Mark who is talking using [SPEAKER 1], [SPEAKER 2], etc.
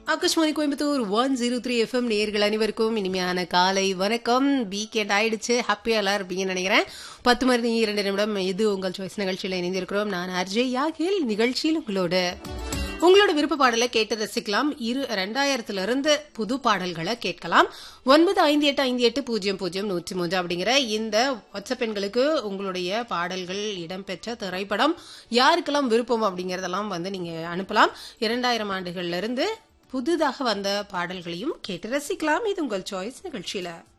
[SPEAKER 1] Akashvani Coimbatore one zero three FM நேர்கள் அனைவருக்கும் இனிமையான காலை வணக்கம் வீக்கெண்ட் ஆயிடுச்சு ஹாப்பியா எல்லாரும் இருப்பீங்கன்னு நினைக்கிறேன் பத்து மணி இரண்டு நிமிடம் இது உங்கள் சாய்ஸ் நிகழ்ச்சியில் இணைந்திருக்கிறோம் நான் அர்ஜய் யாகில் நிகழ்ச்சியில் உங்களோட உங்களோட விருப்ப பாடலை கேட்டு ரசிக்கலாம் இரு ரெண்டாயிரத்துல இருந்து புது பாடல்களை கேட்கலாம் ஒன்பது ஐந்து எட்டு ஐந்து எட்டு பூஜ்ஜியம் பூஜ்ஜியம் நூற்றி மூன்று அப்படிங்கிற இந்த வாட்ஸ்அப் எண்களுக்கு உங்களுடைய பாடல்கள் இடம்பெற்ற திரைப்படம் யாருக்கெல்லாம் விருப்பம் அப்படிங்கறதெல்லாம் வந்து நீங்க அனுப்பலாம் இரண்டாயிரம் ஆண்டுகள்ல இருந்து புதிதாக வந்த பாடல்களையும் கேட்டு ரசிக்கலாம் இது உங்கள் சாய்ஸ் நிகழ்ச்சியில